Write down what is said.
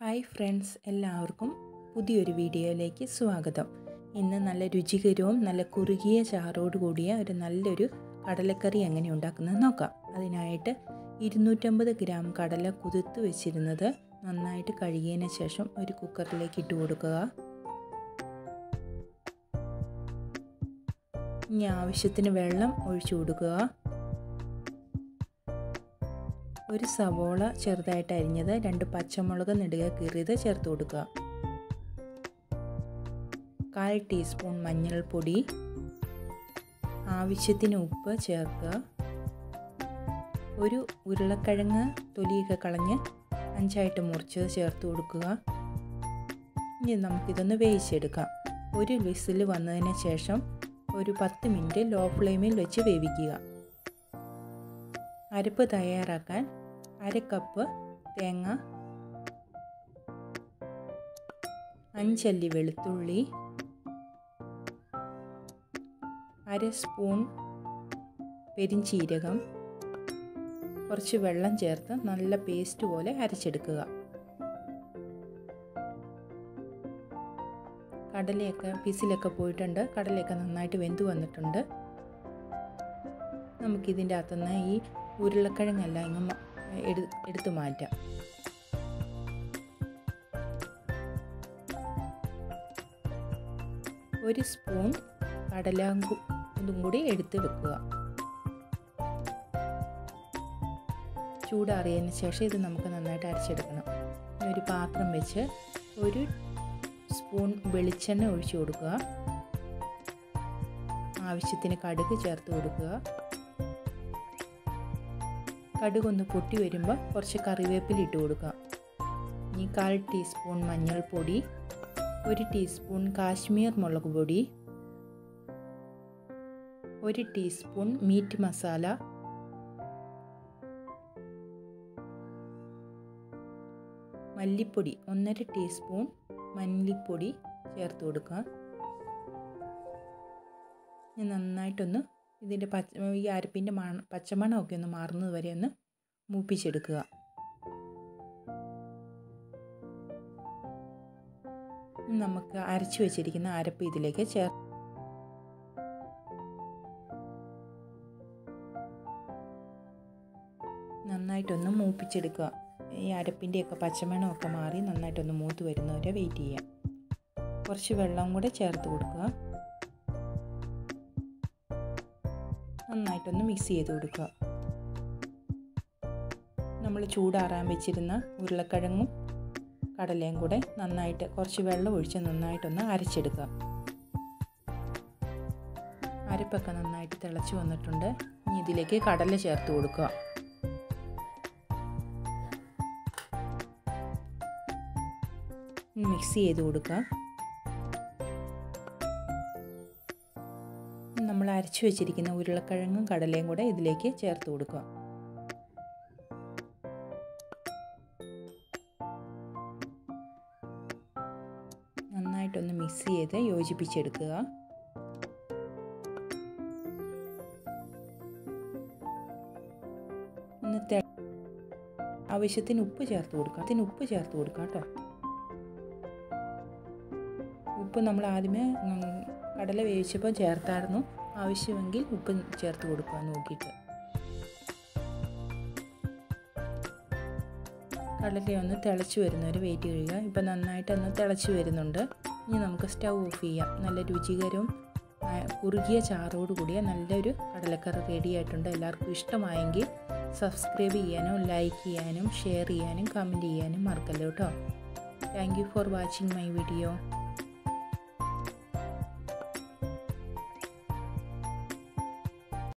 hi friends എല്ലാവർക്കും പുതിയൊരു വീഡിയോയിലേക്ക് സ്വാഗതം ഇന്ന് നല്ല രുചികരവും നല്ല കുറുകിയ ചാറോട് കൂടിയ ഒരു നല്ലൊരു കടലക്കറി എങ്ങനെ ഉണ്ടാക്കുന്നത് നോക്കാം അതിനായിട്ട് ഇരുന്നൂറ്റമ്പത് ഗ്രാം കടല കുതിർത്ത് വെച്ചിരുന്നത് നന്നായിട്ട് കഴുകിയതിന് ശേഷം ഒരു കുക്കറിലേക്ക് ഇട്ട് കൊടുക്കുക ഇനി ആവശ്യത്തിന് വെള്ളം ഒഴിച്ചു കൊടുക്കുക ഒരു സവോള ചെറുതായിട്ട് അരിഞ്ഞത് രണ്ട് പച്ചമുളക് നെടുക കീറിയത് ചേർത്ത് കൊടുക്കുക കാൽ ടീസ്പൂൺ മഞ്ഞൾപ്പൊടി ആവശ്യത്തിന് ഉപ്പ് ചേർക്കുക ഒരു ഉരുളക്കിഴങ്ങ് തൊലിയൊക്കെ കളഞ്ഞ് അഞ്ചായിട്ട് മുറിച്ചത് ചേർത്ത് കൊടുക്കുക ഇനി നമുക്കിതൊന്ന് വേവിച്ചെടുക്കാം ഒരു വിസിൽ വന്നതിന് ശേഷം ഒരു പത്ത് മിനിറ്റ് ലോ ഫ്ലെയിമിൽ വെച്ച് വേവിക്കുക അരപ്പ് തയ്യാറാക്കാൻ അര കപ്പ് തേങ്ങ അഞ്ചല്ലി വെളുത്തുള്ളി അര സ്പൂൺ പെരിഞ്ചീരകം കുറച്ച് വെള്ളം ചേർത്ത് നല്ല പേസ്റ്റ് പോലെ അരച്ചെടുക്കുക കടലയൊക്കെ പിസിലൊക്കെ പോയിട്ടുണ്ട് കടലയൊക്കെ നന്നായിട്ട് വെന്ത് വന്നിട്ടുണ്ട് നമുക്കിതിൻ്റെ അകത്തുനിന്ന് ഈ ഉരുളക്കിഴങ്ങെല്ലാം ഇങ്ങ് എടു എടുത്തു മാറ്റാം ഒരു സ്പൂൺ കടല ഇതും കൂടി എടുത്ത് വെക്കുക ചൂടാറിയതിന് ശേഷം ഇത് നമുക്ക് നന്നായിട്ട് അരച്ചെടുക്കണം ഒരു പാത്രം വെച്ച് ഒരു സ്പൂൺ വെളിച്ചെണ്ണ ഒഴിച്ചു കൊടുക്കുക ആവശ്യത്തിന് കടുക് ചേർത്ത് കൊടുക്കുക കടുകൊന്ന് പൊട്ടി വരുമ്പോൾ കുറച്ച് കറിവേപ്പില ഇട്ട് കൊടുക്കുക ഇനി കാൽ ടീസ്പൂൺ മഞ്ഞൾപ്പൊടി ഒരു ടീസ്പൂൺ കാശ്മീർ മുളക് പൊടി ഒരു ടീസ്പൂൺ മീറ്റ് മസാല മല്ലിപ്പൊടി ഒന്നര ടീസ്പൂൺ മല്ലിപ്പൊടി ചേർത്ത് കൊടുക്കുക നന്നായിട്ടൊന്ന് ഇതിൻ്റെ പച്ച ഈ അരപ്പിൻ്റെ മണ പച്ചമണമൊക്കെ ഒന്ന് മാറുന്നത് വരെ ഒന്ന് മൂപ്പിച്ചെടുക്കുക നമുക്ക് അരച്ചു വെച്ചിരിക്കുന്ന അരപ്പ് ഇതിലേക്ക് ചേർ നന്നായിട്ടൊന്ന് മൂപ്പിച്ചെടുക്കുക ഈ അരപ്പിൻ്റെയൊക്കെ പച്ചമണമൊക്കെ മാറി നന്നായിട്ടൊന്ന് മൂത്ത് വരുന്നവരെ വെയിറ്റ് ചെയ്യാം കുറച്ച് വെള്ളം കൂടെ ചേർത്ത് കൊടുക്കുക നന്നായിട്ടൊന്ന് മിക്സ് ചെയ്ത് കൊടുക്കുക നമ്മൾ ചൂടാറാൻ വെച്ചിരുന്ന ഉരുളക്കിഴങ്ങും കടലയും കൂടെ നന്നായിട്ട് കുറച്ച് വെള്ളം ഒഴിച്ച് നന്നായിട്ടൊന്ന് അരച്ചെടുക്കുക അരപ്പൊക്കെ നന്നായിട്ട് തിളച്ച് വന്നിട്ടുണ്ട് ഇനി ഇതിലേക്ക് കടല ചേർത്ത് കൊടുക്കുക മിക്സ് ചെയ്ത് കൊടുക്കുക നമ്മൾ അരച്ചു വെച്ചിരിക്കുന്ന ഉരുളക്കിഴങ്ങും കടലയും കൂടെ ഇതിലേക്ക് ചേർത്ത് കൊടുക്കുക നന്നായിട്ടൊന്ന് മിക്സ് ചെയ്ത് യോജിപ്പിച്ചെടുക്കുക ഒന്ന് ആവശ്യത്തിന് ഉപ്പ് ചേർത്ത് കൊടുക്കുക അതിന് ഉപ്പ് ചേർത്ത് കൊടുക്കുക കേട്ടോ ഉപ്പ് നമ്മൾ ആദ്യമേ കടല വേവിച്ചപ്പോൾ ചേർത്തായിരുന്നു ആവശ്യമെങ്കിൽ ഉപ്പ് ചേർത്ത് കൊടുക്കുക നോക്കിയിട്ട് കടല ഒന്ന് തിളച്ച് വരുന്നവർ വെയിറ്റ് ചെയ്യുക ഇപ്പം നന്നായിട്ട് ഒന്ന് തിളച്ച് വരുന്നുണ്ട് ഇനി നമുക്ക് സ്റ്റൗ ഓഫ് ചെയ്യാം നല്ല രുചികരവും കുറുകിയ ചാറോട് കൂടിയ നല്ലൊരു കടലക്കറി റെഡി ആയിട്ടുണ്ട് എല്ലാവർക്കും ഇഷ്ടമായെങ്കിൽ സബ്സ്ക്രൈബ് ചെയ്യാനും ലൈക്ക് ചെയ്യാനും ഷെയർ ചെയ്യാനും കമൻറ്റ് ചെയ്യാനും മറക്കല്ലോ കേട്ടോ thank you for watching my video